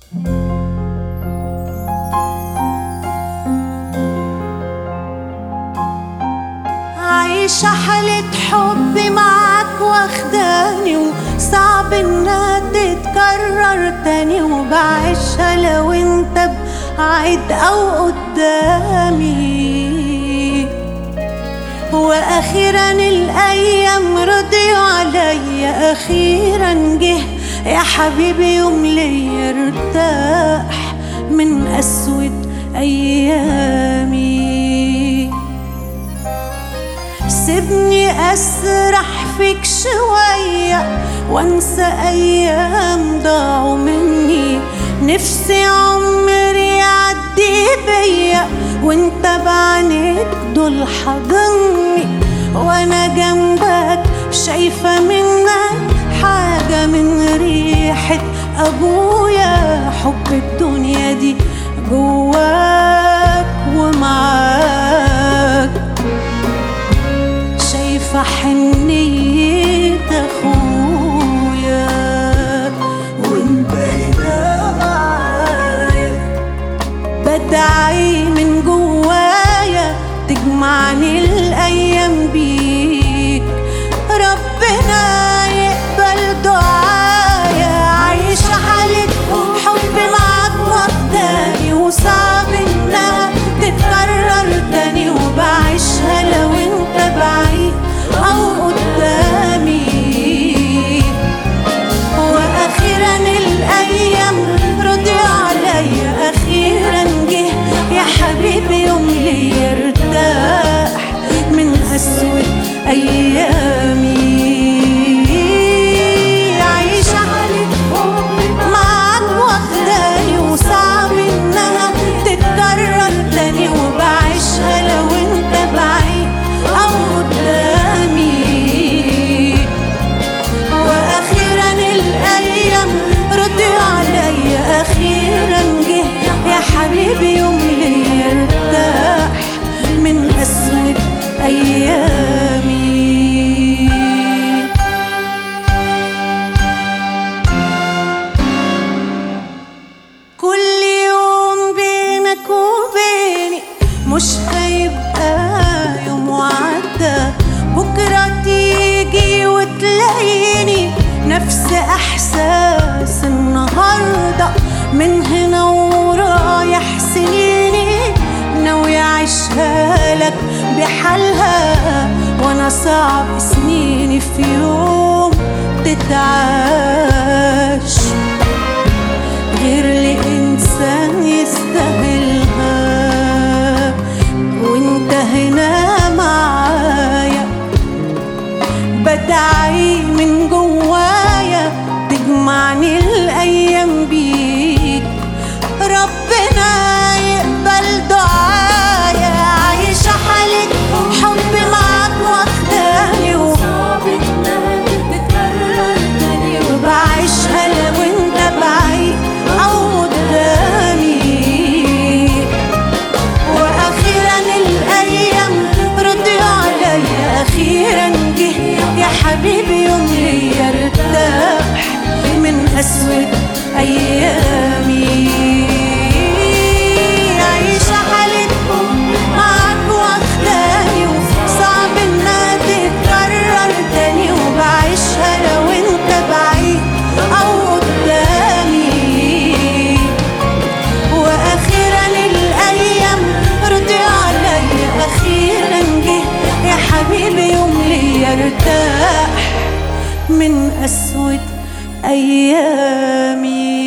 عايشة حالة حب معاك واخداني وصعب انها تتكرر تاني وبعيشها لو انت بعيد او قدامي واخيرا الايام رضيوا عليا اخيرا جه يا حبيبي يوم ليا ارتاح من قسوة ايامي سيبني اسرح فيك شوية وانسى ايام ضاعوا مني نفسي عمري يعدي بيا وانت بعينيك دول حضني وانا جنبك شايفة منك حاجة من ريحة ابويا حب الدنيا دي جواك ومعاك شايفة حنية أخويا وانت هنا معايا بدعي من جوايا تجمعني الأيام بيك ربنا يقبل دعايا عايشة حالة حب معاك واخداني وصعب انها تتكرر تاني وبعيشها لو انت بعيد او قدامي واخيرا الايام رضي عليا اخيرا جه يا حبيبي يوم لي ارتاح من قسوة ايامي عايشة حالة حب معاك واخداني وصعب انها تتكرر تاني وبعيشها لو انت بعيد او قدامي واخيرا الايام رضي عليا اخيرا جه يا حبيبي يوم لي ارتاح من قسوة ايامي كل يوم بينك وبيني مش هيبقى يوم وعدى بكرة تيجي وتلاقيني نفس إحساس النهاردة من هنا ورايح سنيني ناوي أعيشها لك بحالها وأنا صعب سنيني في يوم تتعاش غير لإنسان يستاهلها وانت هنا معايا بدعي من جوايا تجمعني الأيام بيك ربنا يقبل دعايا عايشة حالة حب معاك واخداني صعب انها تتكرر تاني وبعيشها لو انت بعيد او قدامي واخيرا الايام رضي عليا اخيرا جه يا حبيبي يوم لي ارتاح من قسوة ايامي عايشة حالة معاك واخداني وصعب انها تتكرر تاني وبعيشها لو انت بعيد او قدامي واخيرا الايام رضي عليا اخيرا جه يا حبيبي يوم لي ارتاح من قسوة ايامي